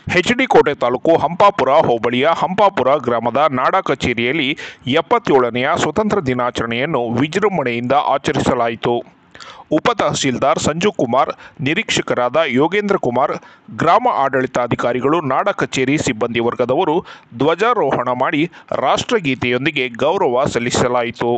H D ಕೋಟೆ ತಾಲೂಕು ಹಂಪಾಪುರ ಹೋಬಳಿಯ ಹಂಪಾಪುರ ಗ್ರಾಮದ ನಾಡ ಕಚೇರಿಯಲ್ಲಿ ಎಪ್ಪತ್ತೇಳನೆಯ ಸ್ವತಂತ್ರ ದಿನಾಚರಣೆಯನ್ನು ವಿಜೃಂಭಣೆಯಿಂದ ಆಚರಿಸಲಾಯಿತು ಉಪ ತಹಸೀಲ್ದಾರ್ ಸಂಜು ಕುಮಾರ್ ನಿರೀಕ್ಷಕರಾದ ಯೋಗೇಂದ್ರ ಕುಮಾರ್ ಗ್ರಾಮ ಆಡಳಿತಾಧಿಕಾರಿಗಳು ನಾಡ ಕಚೇರಿ ಸಿಬ್ಬಂದಿ ವರ್ಗದವರು ಧ್ವಜಾರೋಹಣ ಮಾಡಿ ರಾಷ್ಟ್ರಗೀತೆಯೊಂದಿಗೆ ಗೌರವ ಸಲ್ಲಿಸಲಾಯಿತು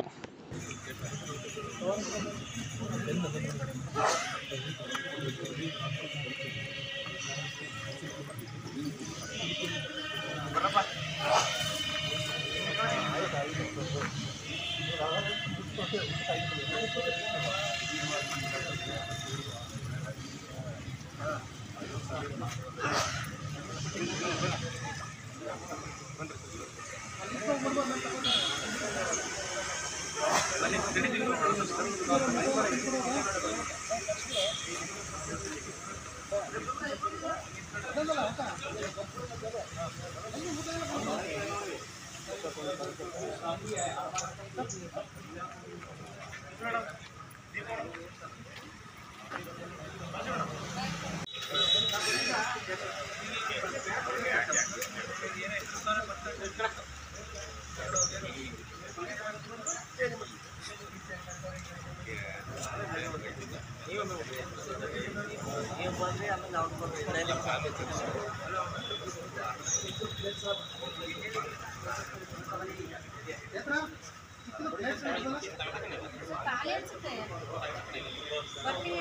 ಖಾಲಿ ಅನ್ಸುತ್ತೆ ಬರ್ತೀನಿ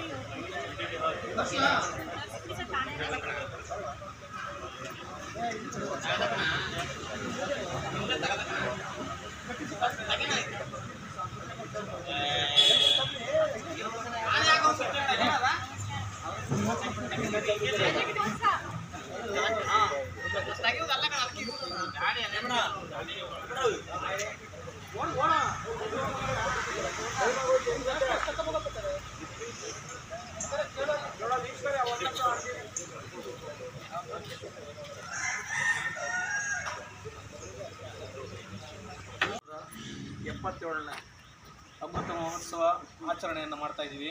ಎಪ್ಪತ್ತೇಳನೇ ಅಮೃತ ಮಹೋತ್ಸವ ಆಚರಣೆಯನ್ನು ಮಾಡ್ತಾ ಇದ್ದೀವಿ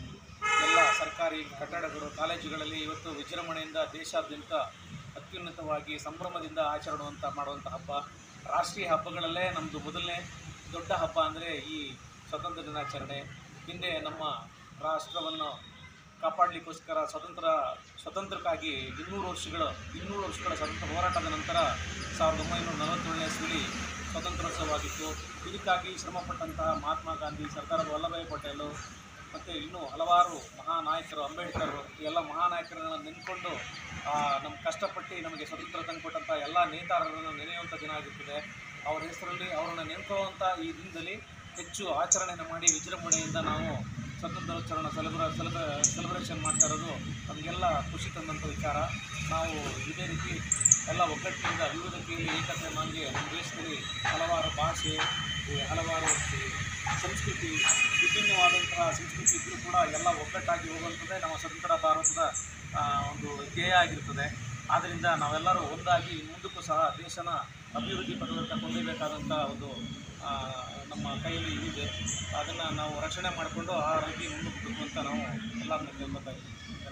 ಎಲ್ಲ ಸರ್ಕಾರಿ ಕಟ್ಟಡಗಳು ಕಾಲೇಜುಗಳಲ್ಲಿ ಇವತ್ತು ವಿಜೃಂಭಣೆಯಿಂದ ದೇಶಾದ್ಯಂತ ಅತ್ಯುನ್ನತವಾಗಿ ಸಂಭ್ರಮದಿಂದ ಆಚರಣೆವಂತ ಮಾಡುವಂಥ ಹಬ್ಬ ರಾಷ್ಟ್ರೀಯ ಹಬ್ಬಗಳಲ್ಲೇ ನಮ್ಮದು ಮೊದಲನೇ ದೊಡ್ಡ ಹಬ್ಬ ಅಂದರೆ ಈ ಸ್ವತಂತ್ರ ದಿನಾಚರಣೆ ಹಿಂದೆ ನಮ್ಮ ರಾಷ್ಟ್ರವನ್ನು ಕಾಪಾಡಲಿಕ್ಕೋಸ್ಕರ ಸ್ವತಂತ್ರ ಸ್ವತಂತ್ರಕ್ಕಾಗಿ ಇನ್ನೂರು ವರ್ಷಗಳ ಇನ್ನೂರು ವರ್ಷಗಳ ಸ್ವತಂತ್ರ ಹೋರಾಟದ ನಂತರ ಸಾವಿರದ ಒಂಬೈನೂರ ನಲವತ್ತೇಳನೇ ಇಸ್ವಿಲಿ ಸ್ವತಂತ್ರೋತ್ಸವವಾಗಿತ್ತು ಇದಕ್ಕಾಗಿ ಶ್ರಮಪಟ್ಟಂತಹ ಮಹಾತ್ಮ ಗಾಂಧಿ ಸರ್ದಾರ್ ವಲ್ಲಭಾಯ್ ಪಟೇಲು ಮತ್ತು ಇನ್ನೂ ಹಲವಾರು ಮಹಾನಾಯಕರು ಅಂಬೇಡ್ಕರ್ ಈ ಎಲ್ಲ ಮಹಾನಾಯಕರನ್ನು ನೆನ್ಕೊಂಡು ನಮ್ಮ ಕಷ್ಟಪಟ್ಟು ನಮಗೆ ಸ್ವತಂತ್ರ ತಂದುಕೊಟ್ಟಂಥ ಎಲ್ಲ ನೇತಾರರನ್ನು ನೆನೆಯುವಂಥ ದಿನ ಆಗಿರ್ತದೆ ಅವರ ಹೆಸರಲ್ಲಿ ಅವರನ್ನು ನೆನ್ಕೊಳ್ಳುವಂಥ ಈ ದಿನದಲ್ಲಿ ಹೆಚ್ಚು ಆಚರಣೆಯನ್ನು ಮಾಡಿ ವಿಜೃಂಭಣೆಯಿಂದ ನಾವು ಸ್ವತಂತ್ರೋತ್ಸವನ ಸೆಲೆಬ್ರ ಸೆಲೆಬ್ರ ಸೆಲೆಬ್ರೇಷನ್ ಮಾಡ್ತಾ ಇರೋದು ನಮಗೆಲ್ಲ ಖುಷಿ ತಂದಂಥ ವಿಚಾರ ನಾವು ಇದೇ ರೀತಿ ಎಲ್ಲ ಒಗ್ಗಟ್ಟಿನಿಂದ ವಿವಿಧತೆಯಲ್ಲಿ ಏಕತೆ ನಮಗೆ ನಮ್ಮ ದೇಶದಲ್ಲಿ ಹಲವಾರು ಭಾಷೆ ಈ ಹಲವಾರು ಈ ಸಂಸ್ಕೃತಿ ವಿಭಿನ್ನವಾದಂತಹ ಸಂಸ್ಕೃತಿ ಇದ್ದರೂ ಕೂಡ ಎಲ್ಲ ಒಗ್ಗಟ್ಟಾಗಿ ಹೋಗುವಂಥದ್ದೇ ನಮ್ಮ ಸ್ವತಂತ್ರ ಭಾರತದ ಆ, ಒಂದು ಧ್ಯೇಯ ಆಗಿರ್ತದೆ ಆದ್ದರಿಂದ ನಾವೆಲ್ಲರೂ ಒಂದಾಗಿ ಮುಂದಕ್ಕೂ ಸಹ ದೇಶನ ಅಭಿವೃದ್ಧಿ ಪದದತ್ತ ಕೊಂಡೊಯ್ಯಬೇಕಾದಂಥ ಒಂದು ಆ, ನಮ್ಮ ಕೈಯಲ್ಲಿ ಇದಿದೆ ಅದನ್ನು ನಾವು ರಕ್ಷಣೆ ಮಾಡಿಕೊಂಡು ಆ ರೀತಿ ಮುಂದಕ್ಕೆ ಅಂತ ನಾವು ಎಲ್ಲರನ್ನ ಕೇಳ್ಬೇಕಾಗಿದ್ದೀವಿ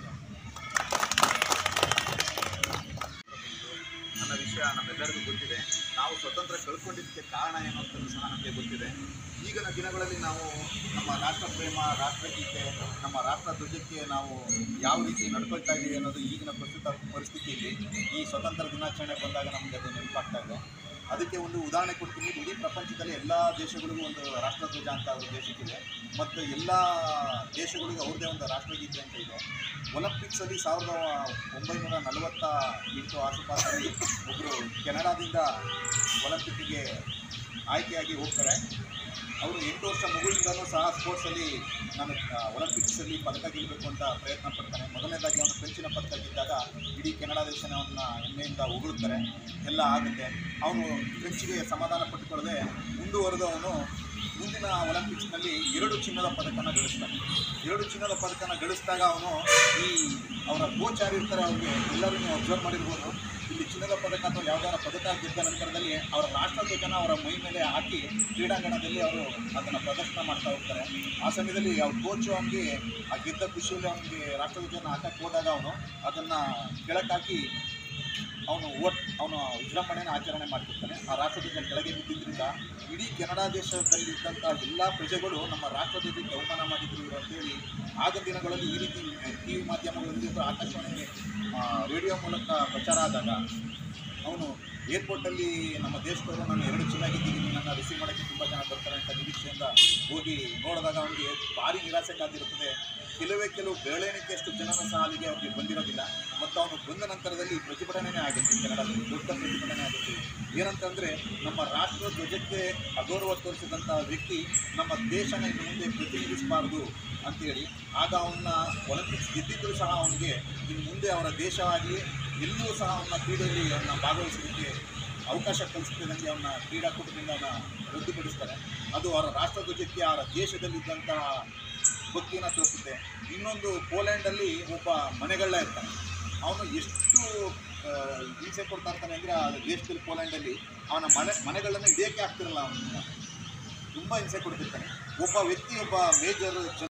ಧನ್ಯವಾದ ಅನ್ನೋ ವಿಷಯ ನಮ್ಮೆಲ್ಲರಿಗೂ ಗೊತ್ತಿದೆ ನಾವು ಸ್ವತಂತ್ರ ಕಳ್ಕೊಂಡಿದ್ದಕ್ಕೆ ಕಾರಣ ಏನು ಅಂತಲೂ ಸಹ ನಮಗೆ ಗೊತ್ತಿದೆ ಈಗಿನ ದಿನಗಳಲ್ಲಿ ನಾವು ನಮ್ಮ ರಾಷ್ಟ್ರ ಪ್ರೇಮ ರಾಷ್ಟ್ರಗೀತೆ ನಮ್ಮ ರಾಷ್ಟ್ರ ಧ್ವಜಕ್ಕೆ ನಾವು ಯಾವ ರೀತಿ ನಡ್ಕೊಳ್ತಾ ಇದ್ದೀವಿ ಅನ್ನೋದು ಈಗಿನ ಪ್ರಸ್ತುತ ಪರಿಸ್ಥಿತಿಯಲ್ಲಿ ಈ ಸ್ವತಂತ್ರ ದಿನಾಚರಣೆ ಬಂದಾಗ ನಮಗೆ ಅದು ನೆನಪಾಗ್ತಾ ಇದೆ ಅದಕ್ಕೆ ಒಂದು ಉದಾಹರಣೆ ಕೊಡ್ತೀನಿ ಇಡೀ ಪ್ರಪಂಚದಲ್ಲಿ ಎಲ್ಲ ದೇಶಗಳಿಗೂ ಒಂದು ರಾಷ್ಟ್ರಧ್ವಜ ಅಂತ ಅವ್ರ ದೇಶಕ್ಕಿದೆ ಮತ್ತು ಎಲ್ಲ ದೇಶಗಳಿಗೂ ಅವ್ರದ್ದೇ ಒಂದು ರಾಷ್ಟ್ರಗೀತೆ ಅಂತ ಇದೆ ಒಲಿಂಪಿಕ್ಸಲ್ಲಿ ಸಾವಿರದ ಒಂಬೈನೂರ ನಲವತ್ತ ಎಂಟು ಆಸುಪಾಸಲ್ಲಿ ಒಬ್ಬರು ಕೆನಡಾದಿಂದ ಒಲಿಂಪಿಕ್ಕಿಗೆ ಆಯ್ಕೆಯಾಗಿ ಹೋಗ್ತಾರೆ ಅವರು ಎಂಟು ವರ್ಷ ಮಗುವಿಂದನೂ ಸಹ ಸ್ಪೋರ್ಟ್ಸಲ್ಲಿ ನಾನು ಆ, ಒಲಿಂಪಿಕ್ಸಲ್ಲಿ ಪದಕ ಗೆಲ್ಲಬೇಕು ಅಂತ ಪ್ರಯತ್ನ ಪಡ್ತಾನೆ ಮೊದಲನೇದಾಗಿ ಅವನು ಕಂಚಿನ ಪದಕ ಗೆದ್ದಾಗ ಇಡೀ ಕೆನಡಾ ದೇಶವನ್ನು ಹೆಮ್ಮೆಯಿಂದ ಹೊಗಳುತ್ತಾರೆ ಎಲ್ಲ ಆಗುತ್ತೆ ಅವನು ಫ್ರೆಂಚಿಗೆ ಸಮಾಧಾನ ಪಟ್ಟುಕೊಳ್ಳದೆ ಮುಂದುವರೆದು ಅವನು ಮುಂದಿನ ಒಲಿಂಪಿಕ್ಸ್ನಲ್ಲಿ ಎರಡು ಚಿನ್ನದ ಪದಕನ ಗಳಿಸ್ತಾನೆ ಎರಡು ಚಿನ್ನದ ಪದಕನ ಗಳಿಸಿದಾಗ ಅವನು ಈ ಅವರ ಕೋಚ್ ಯಾರಿರ್ತಾರೆ ಅವ್ರಿಗೆ ಎಲ್ಲರೂ ನೀವು ಅಬ್ಸರ್ವ್ ಮಾಡಿರ್ಬೋದು ಇಲ್ಲಿ ಚಿನ್ನದ ಪದಕ ಅಥವಾ ಯಾವ್ದಾರ ಪದಕ ಗೆದ್ದ ನಂತರದಲ್ಲಿ ಅವರ ರಾಷ್ಟ್ರಧ್ವಜನ ಅವರ ಮೈ ಮೇಲೆ ಹಾಕಿ ಕ್ರೀಡಾಂಗಣದಲ್ಲಿ ಅವರು ಅದನ್ನು ಪ್ರದರ್ಶನ ಮಾಡ್ತಾ ಹೋಗ್ತಾರೆ ಆ ಸಮಯದಲ್ಲಿ ಅವ್ರ ಕೋಚು ಅವನಿಗೆ ಆ ಗೆದ್ದ ಖುಷಿಯಲ್ಲಿ ಅವನಿಗೆ ರಾಷ್ಟ್ರಧ್ವಜನ ಹಾಕಕ್ಕೆ ಹೋದಾಗ ಅವನು ಅದನ್ನು ಕೆಳಕ್ಕೆ ಹಾಕಿ ಅವನು ಓಟ್ ಅವನು ವಿಜೃಂಭಣೆಯನ್ನು ಆಚರಣೆ ಮಾಡ್ತಿರ್ತಾನೆ ಆ ರಾಷ್ಟ್ರಧ್ವಜ ಕೆಳಗೆ ಬಿದ್ದಿದ್ದರಿಂದ ಇಡೀ ಕೆನಡಾ ದೇಶದಲ್ಲಿದ್ದಂಥ ಎಲ್ಲ ಪ್ರಜೆಗಳು ನಮ್ಮ ರಾಷ್ಟ್ರಧ್ವಜಕ್ಕೆ ಅವಮಾನ ಮಾಡಿದ್ರು ಅಂತೇಳಿ ಆಗ ದಿನಗಳಲ್ಲಿ ಈ ರೀತಿ ಟಿ ವಿ ಮಾಧ್ಯಮಗಳಲ್ಲಿ ಅಥವಾ ಆಕಾಶವಾಣಿ ಆ, ರೇಡಿಯೋ ಮೂಲಕ ಪ್ರಚಾರ ಆದಾಗ ಅವನು ಏರ್ಪೋರ್ಟಲ್ಲಿ ನಮ್ಮ ದೇಶದವರು ನಾನು ಎರಡು ಚೆನ್ನಾಗಿದ್ದೀನಿ ನನ್ನ ರಿಸೀವ್ ಮಾಡೋಕ್ಕೆ ತುಂಬ ಜನ ಬರ್ತಾರೆ ಅಂತ ನಿರೀಕ್ಷೆಯಿಂದ ಹೋಗಿ ನೋಡಿದಾಗ ಅವನಿಗೆ ಭಾರಿ ನಿರಾಸೆ ಕಾದಿರುತ್ತದೆ ಕೆಲವೇ ಕೆಲವು ಬೆರಳೆಣಿಕೆಯಷ್ಟು ಜನನ ಸಹ ಅಲ್ಲಿಗೆ ಅವರಿಗೆ ಬಂದಿರೋದಿಲ್ಲ ಮತ್ತು ಅವನು ಬಂದ ನಂತರದಲ್ಲಿ ಪ್ರತಿಭಟನೆ ಆಗುತ್ತೆ ಕೆನಡಾದಲ್ಲಿ ದೊಡ್ಡ ಪ್ರತಿಭಟನೆ ಆಗುತ್ತೆ ಏನಂತಂದರೆ ನಮ್ಮ ರಾಷ್ಟ್ರ ಧ್ವಜಕ್ಕೆ ಅಗೌರವ ತೋರಿಸಿದಂಥ ವ್ಯಕ್ತಿ ನಮ್ಮ ದೇಶನ ಇನ್ನು ಮುಂದೆ ಪ್ರತಿನಿಧಿಸಬಾರ್ದು ಅಂತೇಳಿ ಆಗ ಅವನ್ನ ಒಲಿಂಪಿಕ್ಸ್ ಗೆದ್ದಿದ್ದರೂ ಸಹ ಅವನಿಗೆ ಇನ್ನು ಮುಂದೆ ಅವರ ದೇಶವಾಗಿ ಎಲ್ಲೂ ಸಹ ಅವನ ಕ್ರೀಡೆಯಲ್ಲಿ ಅವನ್ನ ಭಾಗವಹಿಸಲಿಕ್ಕೆ ಅವಕಾಶ ಕಲಿಸ್ತಿದ್ದಂಗೆ ಅವನ ಕ್ರೀಡಾಕೂಟದಿಂದ ಅವನ ರದ್ದುಪಡಿಸ್ತಾರೆ ಅದು ಅವರ ರಾಷ್ಟ್ರಧ್ವಜಕ್ಕೆ ಅವರ ದೇಶದಲ್ಲಿದ್ದಂತಹ ಭಕ್ತಿನ ತೋರಿಸುತ್ತೆ ಇನ್ನೊಂದು ಪೋಲ್ಯಾಂಡಲ್ಲಿ ಒಬ್ಬ ಮನೆಗಳ್ಳ ಇರ್ತಾನೆ ಅವನು ಎಷ್ಟು ಆ, ಹಿಂಸೆ ಕೊಡ್ತಾ ಇರ್ತಾನೆ ಅಂದರೆ ಆ ದೇಶದಲ್ಲಿ ಪೋಲ್ಯಾಂಡಲ್ಲಿ ಅವನ ಮನೆ ಮನೆಗಳನ್ನು ಹಿಡಿಯೋಕ್ಕೆ ಆಗ್ತಿರಲ್ಲ ಅವನಿಗೆ ತುಂಬ ಹಿಂಸೆ ಕೊಡ್ತಿರ್ತಾನೆ ಒಬ್ಬ ವ್ಯಕ್ತಿ ಒಬ್ಬ ಮೇಜರ್